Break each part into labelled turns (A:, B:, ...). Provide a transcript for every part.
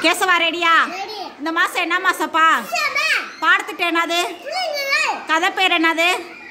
A: கேசவா ரெடியா
B: ரெடி
A: இந்த மாசம் என்ன மாசப்பா
B: சபா
A: பாடத்திட்டு என்னது
B: புரியுங்களா
A: கதை பேர் என்னது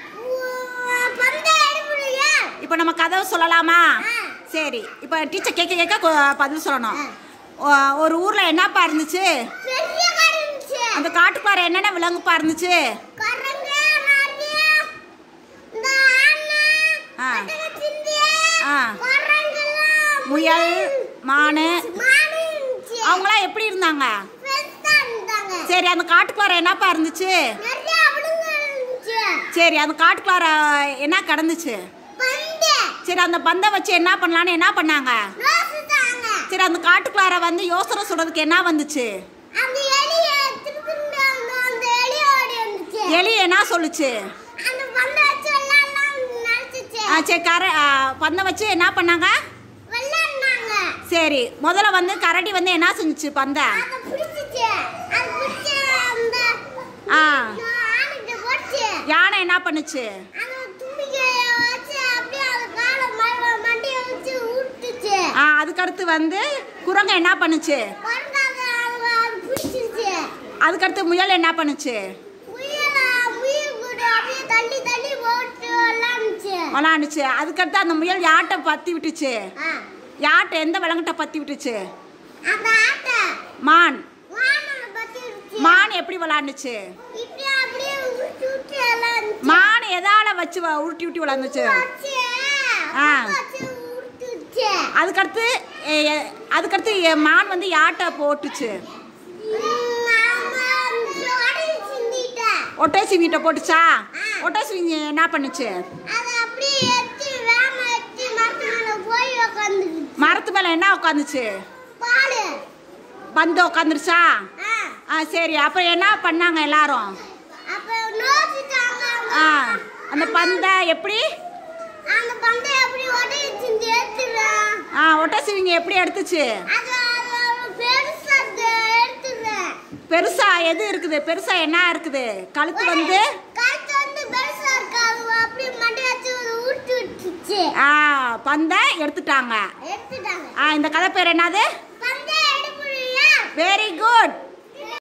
B: பந்த எடுப்புறியா
A: இப்போ நம்ம கதை சொல்லலாமா
B: ஆ.
A: சரி இப்போ டீச்சர் கேட்க கேட்க கொ- பதில் சொல்லணும் ஒ- ஒரு ஊர்ல என்னப்பா இருந்துச்சு
B: பெரிய காடு இருந்துச்சு
A: அந்த காட்டுக்குள்ளார என்னென்ன விலங்குப்பா இருந்துச்சு
B: கரங்க நரியா இந்த ஆமை
A: ஆ.
B: கட்டக சிந்தி
A: ஆ.
B: கரங்கெல்லாம்
A: முயல் மானு
B: மானு இருந்துச்சு
A: அவங்களாம் எப்படி இருந்தாங்க
B: பெருசா இருந்தாங்க
A: சரி அந்த காட்டுக்குள்ளார என்னப்பா இருந்துச்சு
B: நிறைய அவளுங்க இருந்துச்சு
A: சரி அந்த காட்டுக்குள்ளார என்ன கடந்துச்சு
B: பந்து
A: சரி அந்த பந்தை வச்சு என்ன பண்ணலான்னு என்ன பண்ணாங்க
B: ரோஸ் தாங்க
A: சரி அந்த காட்டுக்குள்ளார வந்து யோசனை சொல்றதுக்கு என்ன வந்துச்சு
B: அந்த எலிய திருப்பி அந்த அந்த எலி ஓடி வந்துச்சு
A: எலி என்ன சொல்லுச்சு
B: அந்த பந்தை வச்சு விளையாடலாம் நினைச்சிச்சு
A: ஆ, சரி கர ஆ, பந்தை வச்சு என்ன பண்ணாங்க
B: விளையாடினாங்க
A: சரி முதல்ல வந்து கரடி வந்து என்ன செஞ்சுச்சு பந்தை
B: அதை பிடிச்சிச்சு அது பிடிச்சி அந்த
A: ஆ
B: ஆணுகிட்ட போச்சு
A: யானை என்ன பண்ணுச்சு
B: அந்த தும்பிக்கைய வச்சு அப்படியே அது காலை ம- மண்டையை வச்சு உருட்டுச்சு
A: ஆ அதுக்கடுத்து வந்து குரங்கு என்ன பண்ணுச்சு
B: குரங்காத அது அது பிடிச்சிருச்சு
A: அதுக்கடுத்து முயல் என்ன பண்ணுச்சு
B: முயல முயல் கூட அப்படியே தள்ளி தள்ளி போட்டு விளாண்டுச்சு
A: விளாண்டுச்சு அதுக்கடுத்து அந்த முயல் யாட்டை பற்றி விட்டுச்சு
B: ஆ
A: யாட்டை எந்த விலங்கிட்ட பற்றி விட்டுச்சு
B: அந்த ஆட்டை
A: மான்
B: வானனை பத்தி இருந்துச்சு
A: மான் எப்படி விளாண்டுச்சு
B: இப்படியே அப்படியே உருட்டி உருட்டி விளாண்டுச்சு
A: மான் எதால வச்சு வ- உருட்டி உருட்டி விளாண்டுச்சு
B: வச்சு
A: ஆ.
B: வச்சு உருட்டுச்சு
A: அதுக்கடுத்து எ, எ, அதுக்கடுத்து எ, மான் வந்து யாட்டை போட்டுச்சு
B: ம், ஆமா, அந்த அடையை சிந்திட்டேன்.
A: ஒட்டேசி வீட்டை போட்டுச்சா
B: ஆ.
A: ஒட்டேசி வீங்க என்ன பண்ணுச்சு
B: அதை அப்படியே எடுத்து வேம எடுத்து மரத்து மேல போய் உக்காந்துக்குச்சு.
A: மரத்து மேலே என்ன உட்காந்துச்சு
B: பாலு.
A: பந்து உட்காந்துருச்சா
B: ஆ,
A: ஆ சரி அப்புறம் என்ன பண்ணாங்க எல்லாரும்
B: அப்ப நோச்சிட்டாங்க அவங்க.
A: ஆ அந்த பந்தை எப்படி
B: அந்த பந்தை எப்படி உடையை சிந்தி எடுத்துடுறேன்.
A: ஆ ஒட்டேசிவிங்க எப்படி எடுத்துச்சு
B: அது அது அவ்வளவு பெருசா இருக்கு, எடுத்துடுறேன்.
A: பெருசா எது இருக்குது பெருசா என்ன இருக்குது கழுத்து வந்து
B: கழுத்து வந்து பெருசா இருக்கு, அது அப்படியே மண்டையை வச்சு உருட்டி விட்டுச்சு.
A: ஆ பந்தை எடுத்துட்டாங்க
B: எடுத்துட்டாங்க
A: ஆ இந்த கதை பேர் என்னது
B: பந்தை எடுப்புறியா
A: வெரி குட்